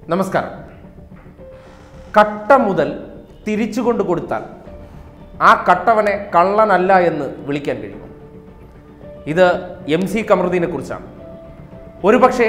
നമസ്കാരം കട്ട മുതൽ തിരിച്ചു കൊണ്ട് കൊടുത്താൽ ആ കട്ടവനെ കള്ളനല്ല എന്ന് വിളിക്കാൻ കഴിയും ഇത് എം സി കമറുദ്ദീനെ കുറിച്ചാണ് ഒരുപക്ഷെ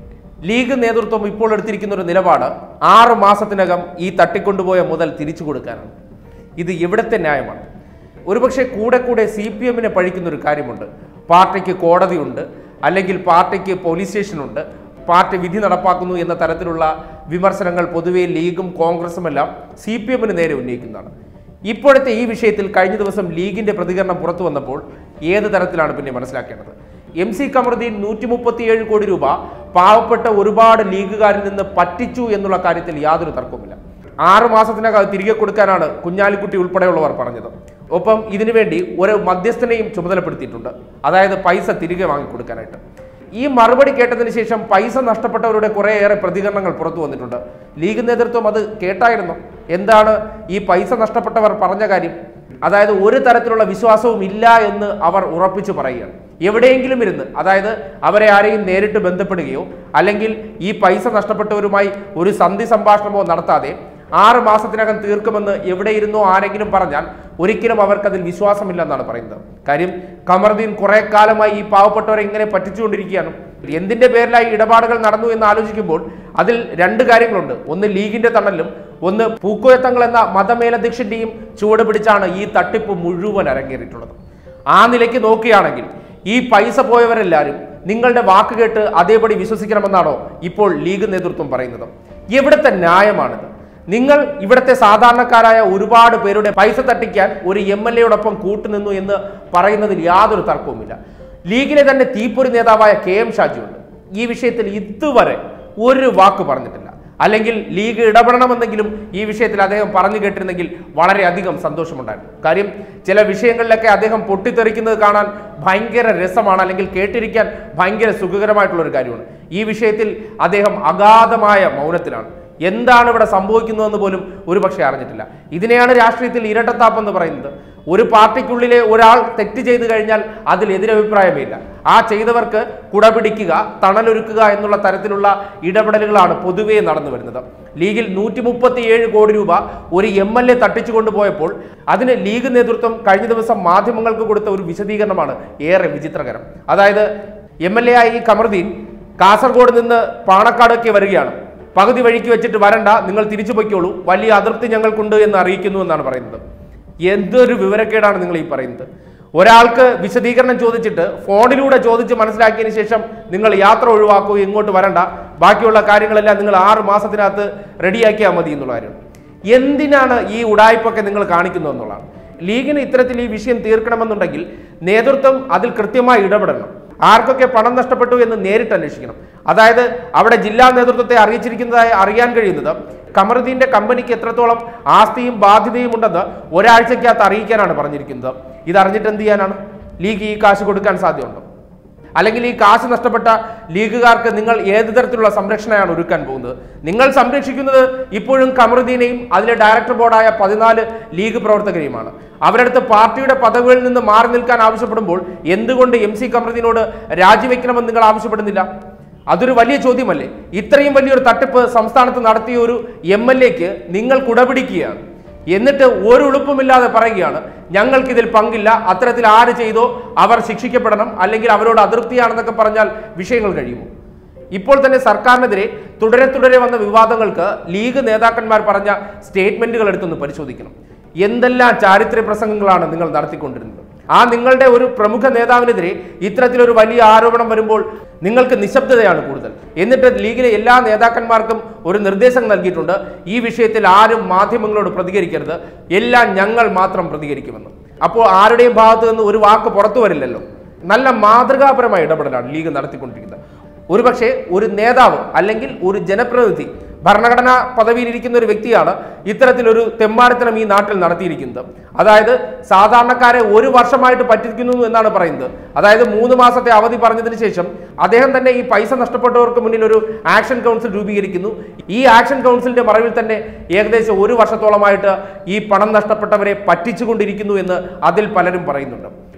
ലീഗ് നേതൃത്വം ഇപ്പോൾ എടുത്തിരിക്കുന്ന ഒരു നിലപാട് ആറ് മാസത്തിനകം ഈ തട്ടിക്കൊണ്ടുപോയ മുതൽ തിരിച്ചു കൊടുക്കാനാണ് ഇത് ഇവിടുത്തെ ന്യായമാണ് ഒരുപക്ഷെ കൂടെ കൂടെ സി പി എമ്മിനെ പഴിക്കുന്ന ഒരു കാര്യമുണ്ട് പാർട്ടിക്ക് കോടതിയുണ്ട് അല്ലെങ്കിൽ പാർട്ടിക്ക് പോലീസ് സ്റ്റേഷനുണ്ട് പാർട്ടി വിധി നടപ്പാക്കുന്നു എന്ന തരത്തിലുള്ള വിമർശനങ്ങൾ പൊതുവെ ലീഗും കോൺഗ്രസും എല്ലാം സി പി എമ്മിന് നേരെ ഉന്നയിക്കുന്നതാണ് ഇപ്പോഴത്തെ ഈ വിഷയത്തിൽ കഴിഞ്ഞ ദിവസം ലീഗിന്റെ പ്രതികരണം പുറത്തു വന്നപ്പോൾ ഏത് തരത്തിലാണ് പിന്നെ മനസ്സിലാക്കേണ്ടത് എം സി കമറുദ്ദീൻ നൂറ്റി മുപ്പത്തിയേഴ് കോടി രൂപ പാവപ്പെട്ട ഒരുപാട് ലീഗുകാരിൽ നിന്ന് പറ്റിച്ചു എന്നുള്ള കാര്യത്തിൽ യാതൊരു തർക്കവുമില്ല ആറു മാസത്തിനകം അത് തിരികെ കൊടുക്കാനാണ് കുഞ്ഞാലിക്കുട്ടി ഉൾപ്പെടെയുള്ളവർ പറഞ്ഞത് ഒപ്പം ഇതിനുവേണ്ടി ഒരു മധ്യസ്ഥനെയും ചുമതലപ്പെടുത്തിയിട്ടുണ്ട് അതായത് പൈസ തിരികെ വാങ്ങിക്കൊടുക്കാനായിട്ട് ഈ മറുപടി കേട്ടതിന് ശേഷം പൈസ നഷ്ടപ്പെട്ടവരുടെ കുറേയേറെ പ്രതികരണങ്ങൾ പുറത്തു വന്നിട്ടുണ്ട് ലീഗ് നേതൃത്വം അത് കേട്ടായിരുന്നു എന്താണ് ഈ പൈസ നഷ്ടപ്പെട്ടവർ പറഞ്ഞ കാര്യം അതായത് ഒരു തരത്തിലുള്ള വിശ്വാസവും ഇല്ല എന്ന് അവർ ഉറപ്പിച്ചു പറയുകയാണ് എവിടെയെങ്കിലും ഇരുന്ന് അതായത് അവരെ ആരെയും നേരിട്ട് ബന്ധപ്പെടുകയോ അല്ലെങ്കിൽ ഈ പൈസ നഷ്ടപ്പെട്ടവരുമായി ഒരു സന്ധി സംഭാഷണമോ നടത്താതെ ആറ് മാസത്തിനകം തീർക്കുമെന്ന് എവിടെ ഇരുന്നോ ആരെങ്കിലും പറഞ്ഞാൽ ഒരിക്കലും അവർക്കതിൽ വിശ്വാസമില്ലെന്നാണ് പറയുന്നത് കാര്യം കമറുദ്ദീൻ കുറെ കാലമായി ഈ പാവപ്പെട്ടവരെ ഇങ്ങനെ പറ്റിച്ചുകൊണ്ടിരിക്കുകയാണ് എന്തിന്റെ പേരിലായി ഇടപാടുകൾ നടന്നു എന്ന് ആലോചിക്കുമ്പോൾ അതിൽ രണ്ട് കാര്യങ്ങളുണ്ട് ഒന്ന് ലീഗിന്റെ തണലും ഒന്ന് പൂക്കോയത്തങ്ങൾ എന്ന മതമേലധ്യക്ഷന്റെയും ചുവട് പിടിച്ചാണ് ഈ തട്ടിപ്പ് മുഴുവൻ അരങ്ങേറിയിട്ടുള്ളത് ആ നിലയ്ക്ക് നോക്കുകയാണെങ്കിൽ ഈ പൈസ പോയവരെല്ലാവരും നിങ്ങളുടെ വാക്ക് കേട്ട് അതേപടി വിശ്വസിക്കണമെന്നാണോ ഇപ്പോൾ ലീഗ് നേതൃത്വം പറയുന്നത് എവിടുത്തെ ന്യായമാണിത് നിങ്ങൾ ഇവിടുത്തെ സാധാരണക്കാരായ ഒരുപാട് പേരുടെ പൈസ തട്ടിക്കാൻ ഒരു എം എൽ എയോടൊപ്പം കൂട്ടുനിന്നു എന്ന് പറയുന്നതിൽ യാതൊരു തർക്കവുമില്ല ലീഗിലെ തന്നെ തീപ്പൊരി നേതാവായ കെ എം ഷാജിയുണ്ട് ഈ വിഷയത്തിൽ ഇതുവരെ ഒരു വാക്ക് പറഞ്ഞിട്ടില്ല അല്ലെങ്കിൽ ലീഗ് ഇടപെടണമെന്നെങ്കിലും ഈ വിഷയത്തിൽ അദ്ദേഹം പറഞ്ഞു കേട്ടിരുന്നെങ്കിൽ വളരെയധികം സന്തോഷമുണ്ടായിരുന്നു കാര്യം ചില വിഷയങ്ങളിലൊക്കെ അദ്ദേഹം പൊട്ടിത്തെറിക്കുന്നത് കാണാൻ ഭയങ്കര രസമാണ് അല്ലെങ്കിൽ കേട്ടിരിക്കാൻ ഭയങ്കര സുഖകരമായിട്ടുള്ള ഒരു കാര്യമാണ് ഈ വിഷയത്തിൽ അദ്ദേഹം അഗാധമായ മൗനത്തിലാണ് എന്താണ് ഇവിടെ സംഭവിക്കുന്നതെന്ന് പോലും ഒരുപക്ഷെ അറിഞ്ഞിട്ടില്ല ഇതിനെയാണ് രാഷ്ട്രീയത്തിൽ ഇരട്ടത്താപ്പെന്ന് പറയുന്നത് ഒരു പാർട്ടിക്കുള്ളിലെ ഒരാൾ തെറ്റ് ചെയ്തു കഴിഞ്ഞാൽ അതിൽ എതിരഭിപ്രായമേ ഇല്ല ആ ചെയ്തവർക്ക് കുടപിടിക്കുക തണലൊരുക്കുക എന്നുള്ള തരത്തിലുള്ള ഇടപെടലുകളാണ് പൊതുവേ നടന്നു വരുന്നത് ലീഗിൽ നൂറ്റി മുപ്പത്തിയേഴ് കോടി രൂപ ഒരു എം എൽ എ തട്ടിച്ചു കൊണ്ടുപോയപ്പോൾ അതിന് ലീഗ് നേതൃത്വം കഴിഞ്ഞ ദിവസം മാധ്യമങ്ങൾക്ക് കൊടുത്ത ഒരു വിശദീകരണമാണ് ഏറെ വിചിത്രകരം അതായത് എം എൽ എ ആയി ഈ കമറുദ്ദീൻ കാസർഗോഡ് നിന്ന് പാണക്കാടൊക്കെ വരികയാണ് പകുതി വഴിക്ക് വെച്ചിട്ട് വരണ്ട നിങ്ങൾ തിരിച്ചു പൊയ്ക്കോളൂ വലിയ അതിർത്തി ഞങ്ങൾക്കുണ്ട് എന്ന് അറിയിക്കുന്നു എന്നാണ് പറയുന്നത് എന്തൊരു വിവരക്കേടാണ് നിങ്ങൾ ഈ പറയുന്നത് ഒരാൾക്ക് വിശദീകരണം ചോദിച്ചിട്ട് ഫോണിലൂടെ ചോദിച്ച് മനസ്സിലാക്കിയതിന് ശേഷം നിങ്ങൾ യാത്ര ഒഴിവാക്കൂ ഇങ്ങോട്ട് വരണ്ട ബാക്കിയുള്ള കാര്യങ്ങളെല്ലാം നിങ്ങൾ ആറ് മാസത്തിനകത്ത് റെഡിയാക്കിയാൽ മതി എന്നുള്ള കാര്യം എന്തിനാണ് ഈ ഉടായ്പൊക്കെ നിങ്ങൾ കാണിക്കുന്നത് എന്നുള്ളതാണ് ലീഗിന് ഇത്തരത്തിൽ ഈ വിഷയം തീർക്കണമെന്നുണ്ടെങ്കിൽ നേതൃത്വം അതിൽ കൃത്യമായി ഇടപെടണം ആർക്കൊക്കെ പണം നഷ്ടപ്പെട്ടു എന്ന് നേരിട്ട് അന്വേഷിക്കണം അതായത് അവിടെ ജില്ലാ നേതൃത്വത്തെ അറിയിച്ചിരിക്കുന്നതായി അറിയാൻ കഴിയുന്നത് കമറുദ്ദീന്റെ കമ്പനിക്ക് എത്രത്തോളം ആസ്തിയും ബാധ്യതയും ഉണ്ടെന്ന് ഒരാഴ്ചക്കകത്ത് അറിയിക്കാനാണ് പറഞ്ഞിരിക്കുന്നത് ഇത് അറിഞ്ഞിട്ട് എന്ത് ചെയ്യാനാണ് ലീഗ് ഈ കാശ് കൊടുക്കാൻ സാധ്യതയുണ്ടോ അല്ലെങ്കിൽ ഈ കാശ് നഷ്ടപ്പെട്ട ലീഗുകാർക്ക് നിങ്ങൾ ഏത് തരത്തിലുള്ള സംരക്ഷണയാണ് ഒരുക്കാൻ പോകുന്നത് നിങ്ങൾ സംരക്ഷിക്കുന്നത് ഇപ്പോഴും കമറുദ്ദീനെയും അതിലെ ഡയറക്ടർ ബോർഡായ പതിനാല് ലീഗ് പ്രവർത്തകരെയുമാണ് അവരടുത്ത് പാർട്ടിയുടെ പദവികളിൽ നിന്ന് മാറി നിൽക്കാൻ ആവശ്യപ്പെടുമ്പോൾ എന്തുകൊണ്ട് എം സി കമറുദ്ദീനോട് രാജിവെക്കണമെന്ന് നിങ്ങൾ ആവശ്യപ്പെടുന്നില്ല അതൊരു വലിയ ചോദ്യമല്ലേ ഇത്രയും വലിയൊരു തട്ടിപ്പ് സംസ്ഥാനത്ത് നടത്തിയ ഒരു എം എൽ എക്ക് നിങ്ങൾ കുടപിടിക്കുകയാണ് എന്നിട്ട് ഒരു ഉളുപ്പുമില്ലാതെ പറയുകയാണ് ഞങ്ങൾക്കിതിൽ പങ്കില്ല അത്തരത്തിൽ ആര് ചെയ്തോ അവർ ശിക്ഷിക്കപ്പെടണം അല്ലെങ്കിൽ അവരോട് അതൃപ്തിയാണെന്നൊക്കെ പറഞ്ഞാൽ വിഷയങ്ങൾ കഴിയുമോ ഇപ്പോൾ തന്നെ സർക്കാരിനെതിരെ തുടരെ തുടരെ വന്ന വിവാദങ്ങൾക്ക് ലീഗ് നേതാക്കന്മാർ പറഞ്ഞ സ്റ്റേറ്റ്മെന്റുകൾ എടുത്തൊന്ന് പരിശോധിക്കണം എന്തെല്ലാം ചാരിത്ര്യ പ്രസംഗങ്ങളാണ് നിങ്ങൾ നടത്തിക്കൊണ്ടിരുന്നത് ആ നിങ്ങളുടെ ഒരു പ്രമുഖ നേതാവിനെതിരെ ഇത്തരത്തിലൊരു വലിയ ആരോപണം വരുമ്പോൾ നിങ്ങൾക്ക് നിശബ്ദതയാണ് കൂടുതൽ എന്നിട്ട് ലീഗിലെ എല്ലാ നേതാക്കന്മാർക്കും ഒരു നിർദ്ദേശം നൽകിയിട്ടുണ്ട് ഈ വിഷയത്തിൽ ആരും മാധ്യമങ്ങളോട് പ്രതികരിക്കരുത് എല്ലാം ഞങ്ങൾ മാത്രം പ്രതികരിക്കുമെന്ന് അപ്പോൾ ആരുടെയും ഭാഗത്തു നിന്ന് ഒരു വാക്ക് പുറത്തു വരില്ലല്ലോ നല്ല മാതൃകാപരമായ ഇടപെടലാണ് ലീഗ് നടത്തിക്കൊണ്ടിരിക്കുന്നത് ഒരുപക്ഷെ ഒരു നേതാവ് അല്ലെങ്കിൽ ഒരു ജനപ്രതിനിധി ഭരണഘടനാ പദവിയിൽ ഇരിക്കുന്ന ഒരു വ്യക്തിയാണ് ഇത്തരത്തിലൊരു തെമ്മാടിത്തരം ഈ നാട്ടിൽ നടത്തിയിരിക്കുന്നത് അതായത് സാധാരണക്കാരെ ഒരു വർഷമായിട്ട് പറ്റിക്കുന്നു എന്നാണ് പറയുന്നത് അതായത് മൂന്ന് മാസത്തെ അവധി പറഞ്ഞതിന് ശേഷം അദ്ദേഹം തന്നെ ഈ പൈസ നഷ്ടപ്പെട്ടവർക്ക് മുന്നിൽ ഒരു ആക്ഷൻ കൗൺസിൽ രൂപീകരിക്കുന്നു ഈ ആക്ഷൻ കൗൺസിലിന്റെ മറവിൽ തന്നെ ഏകദേശം ഒരു വർഷത്തോളമായിട്ട് ഈ പണം നഷ്ടപ്പെട്ടവരെ പറ്റിച്ചുകൊണ്ടിരിക്കുന്നു എന്ന് അതിൽ പലരും പറയുന്നുണ്ട്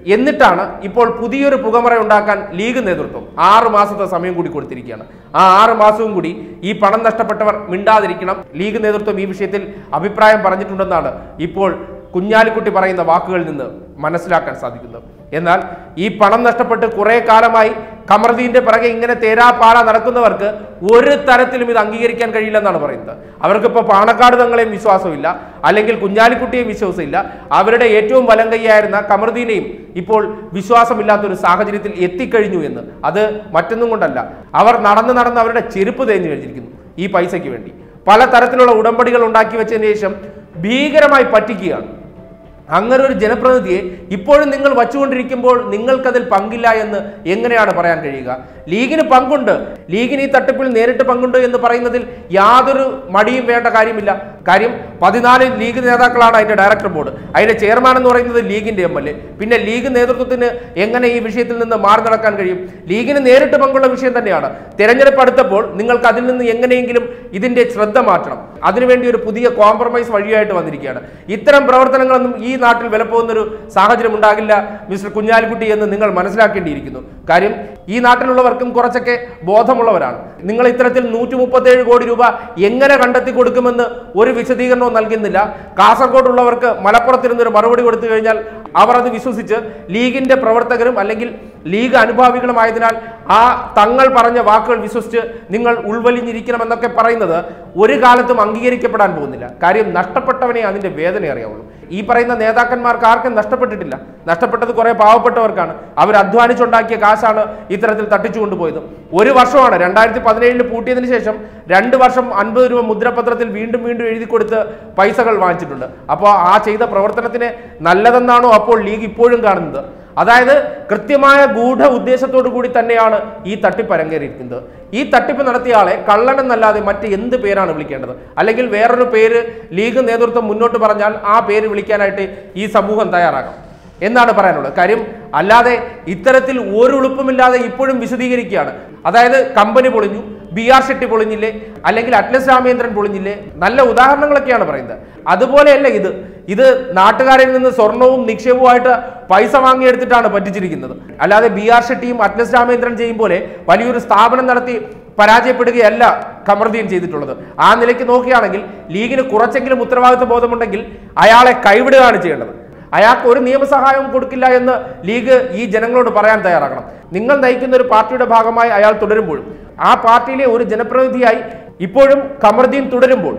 എന്നിട്ടാണ് ഇപ്പോൾ പുതിയൊരു പുകമറ ഉണ്ടാക്കാൻ ലീഗ് നേതൃത്വം ആറ് മാസത്തെ സമയം കൂടി കൊടുത്തിരിക്കുകയാണ് ആ ആറ് മാസവും കൂടി ഈ പണം നഷ്ടപ്പെട്ടവർ മിണ്ടാതിരിക്കണം ലീഗ് നേതൃത്വം ഈ വിഷയത്തിൽ അഭിപ്രായം പറഞ്ഞിട്ടുണ്ടെന്നാണ് ഇപ്പോൾ കുഞ്ഞാലിക്കുട്ടി പറയുന്ന വാക്കുകളിൽ നിന്ന് മനസ്സിലാക്കാൻ സാധിക്കുന്നത് എന്നാൽ ഈ പണം നഷ്ടപ്പെട്ട് കുറെ കാലമായി കമർദീന്റെ പിറകെ ഇങ്ങനെ തേരാപ്പാറ നടക്കുന്നവർക്ക് ഒരു തരത്തിലും ഇത് അംഗീകരിക്കാൻ കഴിയില്ലെന്നാണ് പറയുന്നത് അവർക്കിപ്പോൾ പാണക്കാട് തങ്ങളെയും വിശ്വാസമില്ല അല്ലെങ്കിൽ കുഞ്ഞാലിക്കുട്ടിയെയും വിശ്വാസമില്ല അവരുടെ ഏറ്റവും വലം കൈയായിരുന്ന കമർദീനെയും ഇപ്പോൾ വിശ്വാസമില്ലാത്തൊരു സാഹചര്യത്തിൽ എത്തിക്കഴിഞ്ഞു എന്ന് അത് മറ്റൊന്നും കൊണ്ടല്ല അവർ നടന്ന് നടന്ന് അവരുടെ ചെരുപ്പ് തേഞ്ഞു കഴിഞ്ഞിരിക്കുന്നു ഈ പൈസയ്ക്ക് വേണ്ടി പല തരത്തിലുള്ള ഉടമ്പടികൾ ഉണ്ടാക്കി വെച്ചതിന് ശേഷം ഭീകരമായി പറ്റിക്കുകയാണ് അങ്ങനെ ഒരു ജനപ്രതിനിധിയെ ഇപ്പോഴും നിങ്ങൾ വച്ചുകൊണ്ടിരിക്കുമ്പോൾ നിങ്ങൾക്കതിൽ പങ്കില്ല എന്ന് എങ്ങനെയാണ് പറയാൻ കഴിയുക ലീഗിന് പങ്കുണ്ട് ലീഗിന് ഈ തട്ടിപ്പിൽ നേരിട്ട് പങ്കുണ്ട് എന്ന് പറയുന്നതിൽ യാതൊരു മടിയും വേണ്ട കാര്യമില്ല കാര്യം പതിനാല് ലീഗ് നേതാക്കളാണ് അതിന്റെ ഡയറക്ടർ ബോർഡ് അതിന്റെ ചെയർമാൻ എന്ന് പറയുന്നത് ലീഗിന്റെ എം എൽ എ പിന്നെ ലീഗ് നേതൃത്വത്തിന് എങ്ങനെ ഈ വിഷയത്തിൽ നിന്ന് മാറി നടക്കാൻ കഴിയും ലീഗിന് നേരിട്ട് പങ്കുള്ള വിഷയം തന്നെയാണ് തെരഞ്ഞെടുപ്പ് അടുത്തപ്പോൾ നിങ്ങൾക്ക് അതിൽ നിന്ന് എങ്ങനെയെങ്കിലും ഇതിന്റെ ശ്രദ്ധ മാറ്റണം അതിനുവേണ്ടി ഒരു പുതിയ കോംപ്രമൈസ് വഴിയായിട്ട് വന്നിരിക്കുകയാണ് ഇത്തരം പ്രവർത്തനങ്ങളൊന്നും ഈ നാട്ടിൽ വിലപ്പോകുന്നൊരു സാഹചര്യം ഉണ്ടാകില്ല മിസ്റ്റർ കുഞ്ഞാലിക്കുട്ടി എന്ന് നിങ്ങൾ മനസ്സിലാക്കേണ്ടിയിരിക്കുന്നു കാര്യം ഈ നാട്ടിലുള്ളവർക്കും കുറച്ചൊക്കെ ബോധമുള്ളവരാണ് നിങ്ങൾ ഇത്തരത്തിൽ നൂറ്റി മുപ്പത്തേഴ് കോടി രൂപ എങ്ങനെ കണ്ടെത്തി കൊടുക്കുമെന്ന് ഒരു വിശദീകരണവും നൽകുന്നില്ല കാസർഗോഡുള്ളവർക്ക് മലപ്പുറത്തിരുന്ന് ഒരു മറുപടി കൊടുത്തു കഴിഞ്ഞാൽ അവർ അത് വിശ്വസിച്ച് ലീഗിന്റെ പ്രവർത്തകരും അല്ലെങ്കിൽ ലീഗ് അനുഭാവികളുമായതിനാൽ ആ തങ്ങൾ പറഞ്ഞ വാക്കുകൾ വിശ്വസിച്ച് നിങ്ങൾ ഉൾവലിഞ്ഞിരിക്കണമെന്നൊക്കെ പറയുന്നത് ഒരു കാലത്തും അംഗീകരിക്കപ്പെടാൻ പോകുന്നില്ല കാര്യം നഷ്ടപ്പെട്ടവനെ അതിന്റെ വേദന അറിയാവുള്ളൂ ഈ പറയുന്ന നേതാക്കന്മാർക്ക് ആർക്കും നഷ്ടപ്പെട്ടിട്ടില്ല നഷ്ടപ്പെട്ടത് കുറെ പാവപ്പെട്ടവർക്കാണ് അവർ അധ്വാനിച്ചുണ്ടാക്കിയ കാശാണ് ഇത്തരത്തിൽ തട്ടിച്ചു കൊണ്ടുപോയത് ഒരു വർഷമാണ് രണ്ടായിരത്തി പതിനേഴിൽ പൂട്ടിയതിനു ശേഷം രണ്ട് വർഷം അൻപത് രൂപ മുദ്രപത്രത്തിൽ വീണ്ടും വീണ്ടും എഴുതി കൊടുത്ത് പൈസകൾ വാങ്ങിച്ചിട്ടുണ്ട് അപ്പോൾ ആ ചെയ്ത പ്രവർത്തനത്തിന് നല്ലതെന്നാണോ അപ്പോൾ ലീഗ് ഇപ്പോഴും കാണുന്നത് അതായത് കൃത്യമായ ഗൂഢ ഉദ്ദേശത്തോടു കൂടി തന്നെയാണ് ഈ തട്ടിപ്പ് അരങ്ങേറിയിരിക്കുന്നത് ഈ തട്ടിപ്പ് നടത്തിയ ആളെ കള്ളൻ എന്നല്ലാതെ മറ്റ് എന്ത് പേരാണ് വിളിക്കേണ്ടത് അല്ലെങ്കിൽ വേറൊരു പേര് ലീഗ് നേതൃത്വം മുന്നോട്ട് പറഞ്ഞാൽ ആ പേര് വിളിക്കാനായിട്ട് ഈ സമൂഹം തയ്യാറാകാം എന്നാണ് പറയാനുള്ളത് കാര്യം അല്ലാതെ ഇത്തരത്തിൽ ഒരു ഉളുപ്പുമില്ലാതെ ഇപ്പോഴും വിശദീകരിക്കുകയാണ് അതായത് കമ്പനി പൊളിഞ്ഞു ബി ആർ ഷെട്ടി പൊളിഞ്ഞില്ലേ അല്ലെങ്കിൽ അറ്റ്ലസ് രാമേന്ദ്രൻ പൊളിഞ്ഞില്ലേ നല്ല ഉദാഹരണങ്ങളൊക്കെയാണ് പറയുന്നത് അതുപോലെയല്ല ഇത് ഇത് നാട്ടുകാരിൽ നിന്ന് സ്വർണവും നിക്ഷേപവുമായിട്ട് പൈസ വാങ്ങിയെടുത്തിട്ടാണ് പറ്റിച്ചിരിക്കുന്നത് അല്ലാതെ ബി ആർ ഷെട്ടിയും അറ്റ്ലസ് രാമേന്ദ്രൻ ചെയ്യും പോലെ വലിയൊരു സ്ഥാപനം നടത്തി പരാജയപ്പെടുകയല്ല കമർദീൻ ചെയ്തിട്ടുള്ളത് ആ നിലയ്ക്ക് നോക്കുകയാണെങ്കിൽ ലീഗിന് കുറച്ചെങ്കിലും ഉത്തരവാദിത്വ ബോധമുണ്ടെങ്കിൽ അയാളെ കൈവിടുകയാണ് ചെയ്യേണ്ടത് അയാൾക്ക് ഒരു നിയമസഹായവും കൊടുക്കില്ല എന്ന് ലീഗ് ഈ ജനങ്ങളോട് പറയാൻ തയ്യാറാക്കണം നിങ്ങൾ നയിക്കുന്ന ഒരു പാർട്ടിയുടെ ഭാഗമായി അയാൾ തുടരുമ്പോഴും ആ പാർട്ടിയിലെ ഒരു ജനപ്രതിനിധിയായി ഇപ്പോഴും കമർദീൻ തുടരുമ്പോൾ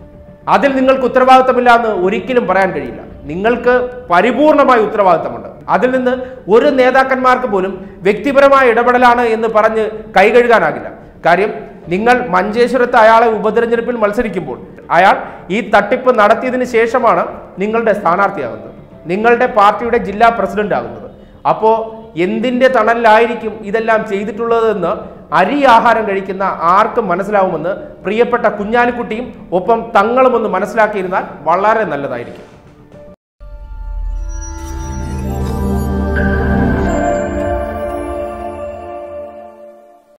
അതിൽ നിങ്ങൾക്ക് ഉത്തരവാദിത്തമില്ല എന്ന് ഒരിക്കലും പറയാൻ കഴിയില്ല നിങ്ങൾക്ക് പരിപൂർണമായ ഉത്തരവാദിത്തമുണ്ട് അതിൽ നിന്ന് ഒരു നേതാക്കന്മാർക്ക് പോലും വ്യക്തിപരമായ ഇടപെടലാണ് എന്ന് പറഞ്ഞ് കൈകഴുകാനാകില്ല കാര്യം നിങ്ങൾ മഞ്ചേശ്വരത്ത് അയാളെ ഉപതെരഞ്ഞെടുപ്പിൽ മത്സരിക്കുമ്പോൾ അയാൾ ഈ തട്ടിപ്പ് നടത്തിയതിന് ശേഷമാണ് നിങ്ങളുടെ സ്ഥാനാർത്ഥിയാകുന്നത് നിങ്ങളുടെ പാർട്ടിയുടെ ജില്ലാ പ്രസിഡന്റ് ആകുന്നത് അപ്പോൾ എന്തിന്റെ തണലിലായിരിക്കും ഇതെല്ലാം ചെയ്തിട്ടുള്ളതെന്ന് അരി ആഹാരം കഴിക്കുന്ന ആർക്കും മനസ്സിലാവുമെന്ന് പ്രിയപ്പെട്ട കുഞ്ഞാലിക്കുട്ടിയും ഒപ്പം തങ്ങളും ഒന്ന് മനസ്സിലാക്കിയിരുന്നാൽ വളരെ നല്ലതായിരിക്കും